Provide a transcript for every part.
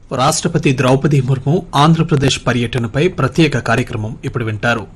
రాష్ట్రపతి ద్రౌపది ముర్ము ఆంధ్రప్రదేశ్ పర్యటనపై ప్రత్యేక కార్యక్రమం ఇప్పుడు వింటారు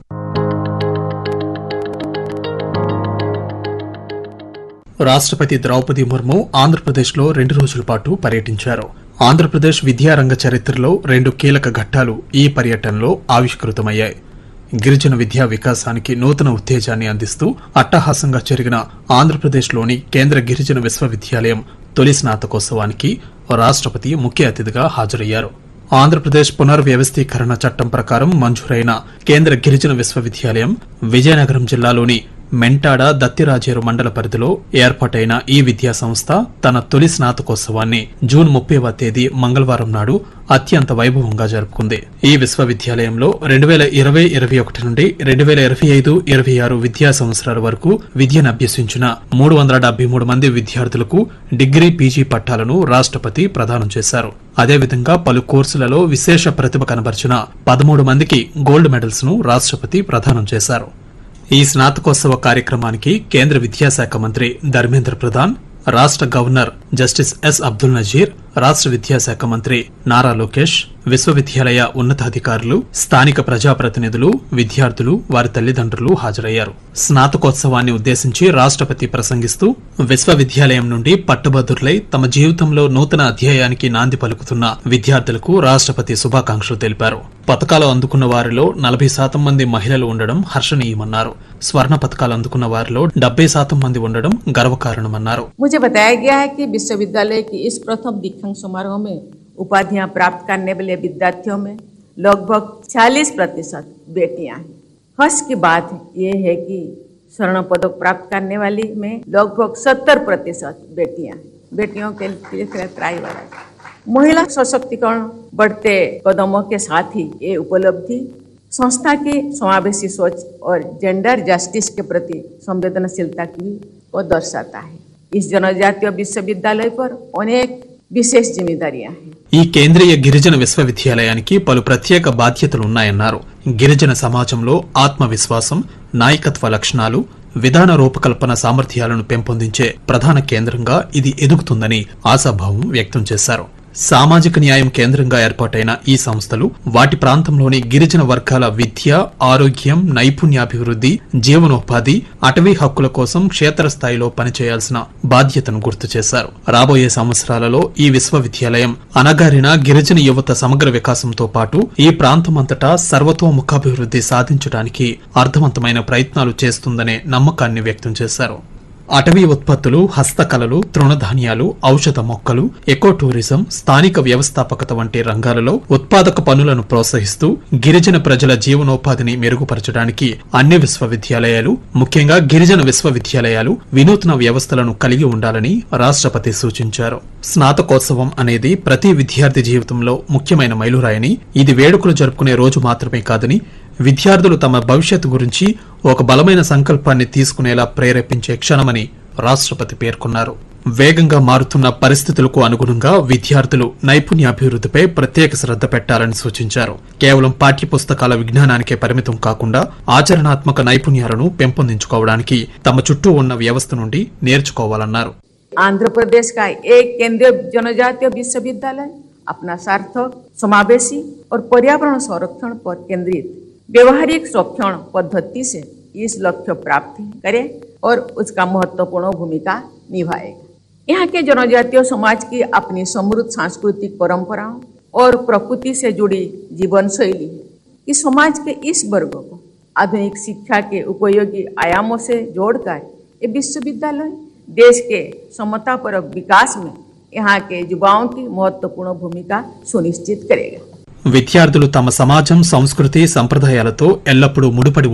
రాష్ట్రపతి ద్రౌపది ముర్ము ఆంధ్రప్రదేశ్లో రెండు రోజుల పాటు పర్యటించారు ఆంధ్రప్రదేశ్ విద్యారంగ చరిత్రలో రెండు కీలక ఘట్టాలు ఈ పర్యటనలో ఆవిష్కృతమయ్యాయి గిరిజన విద్యా వికాసానికి నూతన ఉత్తేజాన్ని అందిస్తూ అట్టహాసంగా జరిగిన ఆంధ్రప్రదేశ్లోని కేంద్ర గిరిజన విశ్వవిద్యాలయం తొలి స్నాతకోత్సవానికి రాష్ట్రపతి ముఖ్య అతిథిగా హాజరయ్యారు ఆంధ్రప్రదేశ్ పునర్వ్యవస్థీకరణ చట్టం ప్రకారం మంజూరైన కేంద్ర గిరిజన విశ్వవిద్యాలయం విజయనగరం జిల్లాలోని మెంటాడ దత్తిరాజేరు మండల పరిధిలో ఏర్పాటైన ఈ విద్యా సంస్థ తన తొలి స్నాతకోత్సవాన్ని జూన్ ముప్పైవ తేదీ మంగళవారం నాడు అత్యంత వైభవంగా జరుపుకుంది ఈ విశ్వవిద్యాలయంలో రెండు వేల ఇరవై ఇరవై ఒకటి నుండి రెండు వేల ఇరవై ఐదు ఇరవై ఆరు విద్యా సంవత్సరాల వరకు విద్యను అభ్యసించిన మూడు వందల డెబ్బై మూడు మంది విద్యార్థులకు డిగ్రీ పీజీ పట్టాలను రాష్ట్రపతి ప్రదానం చేశారు అదేవిధంగా పలు కోర్సులలో విశేష ప్రతిభ కనబరిచిన పదమూడు మందికి గోల్డ్ మెడల్స్ ను రాష్ట్రపతి ప్రదానం చేశారు ఈ స్నాతకోత్సవ కార్యక్రమానికి కేంద్ర విద్యాశాఖ మంత్రి ధర్మేంద్ర ప్రధాన్ రాష్ట్ర గవర్నర్ జస్టిస్ ఎస్ అబ్దుల్ నజీర్ రాష్ట్ర విద్యాశాఖ మంత్రి నారా లోకేష్ విశ్వవిద్యాలయ ఉన్నతాధికారులు స్థానిక ప్రజాప్రతినిధులు విద్యార్థులు వారి తల్లిదండ్రులు హాజరయ్యారు స్నాతకోత్సవాన్ని ఉద్దేశించి రాష్ట్రపతి ప్రసంగిస్తూ విశ్వవిద్యాలయం నుండి పట్టుభద్రులై తమ జీవితంలో నూతన అధ్యాయానికి నాంది పలుకుతున్న విద్యార్థులకు రాష్ట్రపతి శుభాకాంక్షలు తెలిపారు పథకాలు అందుకున్న వారిలో నలభై శాతం మంది మహిళలు ఉండడం హర్షణీయమన్నారు స్వర్ణ పథకాలు అందుకున్న వారిలో డెబ్బై శాతం మంది ఉండడం గర్వకారణమన్నారు मुझे बताया गया है कि विश्वविद्यालय की इस प्रथम दीक्षांत समारोह में उपाधियां प्राप्त करने वाले विद्यार्थियों में लगभग 40 प्रतिशत बेटियां हैं हर्ष की बात यह है कि स्वर्ण पदक प्राप्त करने वाली में लगभग 70 प्रतिशत बेटियां हैं बेटियों के लिए त्राई वाला है। महिला सशक्तिकरण बढ़ते कदमों के साथ ही ये उपलब्धि संस्था की समावेशी सोच और जेंडर जस्टिस के प्रति संवेदनशीलता की को दर्शाता है इस जनजातीय विश्वविद्यालय पर अनेक विशेष जिम्मेदारियां हैं ఈ కేంద్రీయ గిరిజన విశ్వవిద్యాలయానికి పలు ప్రత్యేక బాధ్యతలున్నాయన్నారు గిరిజన సమాజంలో ఆత్మవిశ్వాసం నాయకత్వ లక్షణాలు విధాన రూపకల్పన సామర్థ్యాలను పెంపొందించే ప్రధాన కేంద్రంగా ఇది ఎదుగుతుందని ఆశాభావం వ్యక్తం చేశారు సామాజిక న్యాయం కేంద్రంగా ఏర్పాటైన ఈ సంస్థలు వాటి ప్రాంతంలోని గిరిజన వర్గాల విద్య ఆరోగ్యం నైపుణ్యాభివృద్ధి జీవనోపాధి అటవీ హక్కుల కోసం క్షేత్రస్థాయిలో పనిచేయాల్సిన బాధ్యతను గుర్తు చేశారు రాబోయే సంవత్సరాలలో ఈ విశ్వవిద్యాలయం అనగారిన గిరిజన యువత సమగ్ర వికాసంతో పాటు ఈ ప్రాంతమంతటా సర్వతోముఖాభివృద్ధి సాధించడానికి అర్థవంతమైన ప్రయత్నాలు చేస్తుందనే నమ్మకాన్ని వ్యక్తం చేశారు అటవీ ఉత్పత్తులు హస్తకళలు తృణధాన్యాలు ఔషధ మొక్కలు ఎకో టూరిజం స్థానిక వ్యవస్థాపకత వంటి రంగాలలో ఉత్పాదక పనులను ప్రోత్సహిస్తూ గిరిజన ప్రజల జీవనోపాధిని మెరుగుపరచడానికి అన్ని విశ్వవిద్యాలయాలు ముఖ్యంగా గిరిజన విశ్వవిద్యాలయాలు వినూత్న వ్యవస్థలను కలిగి ఉండాలని రాష్ట్రపతి సూచించారు స్నాతకోత్సవం అనేది ప్రతి విద్యార్థి జీవితంలో ముఖ్యమైన మైలురాయని ఇది వేడుకలు జరుపుకునే రోజు మాత్రమే కాదని విద్యార్థులు తమ భవిష్యత్తు గురించి ఒక బలమైన సంకల్పాన్ని తీసుకునేలా ప్రేరేపించే క్షణమని రాష్ట్రపతి పేర్కొన్నారు వేగంగా మారుతున్న పరిస్థితులకు అనుగుణంగా విద్యార్థులు నైపుణ్యాభివృద్ధిపై ప్రత్యేక శ్రద్ధ పెట్టాలని సూచించారు కేవలం పాఠ్యపుస్తకాల విజ్ఞానానికే పరిమితం కాకుండా ఆచరణాత్మక నైపుణ్యాలను పెంపొందించుకోవడానికి తమ చుట్టూ ఉన్న వ్యవస్థ నుండి నేర్చుకోవాలన్నారు आंध्र प्रदेश का एक केंद्रीय जनजातीय विश्वविद्यालय अपना सार्थक समावेशी और पर्यावरण संरक्षण पर केंद्रित व्यवहारिक संरक्षण पद्धति से इस लक्ष्य प्राप्त करे और उसका महत्वपूर्ण भूमिका निभाएगा यहाँ के जनजातीय समाज की अपनी समृद्ध सांस्कृतिक परंपराओं और प्रकृति से जुड़ी जीवन शैली है कि समाज के इस वर्ग को आधुनिक शिक्षा के उपयोगी आयामों से जोड़कर ये विश्वविद्यालय देश के समतापरक विकास में यहाँ के युवाओं की महत्वपूर्ण भूमिका सुनिश्चित करेगा విద్యార్థులు తమ సమాజం సంస్కృతి సంప్రదాయాలతో ఎల్లప్పుడూ ముడిపడి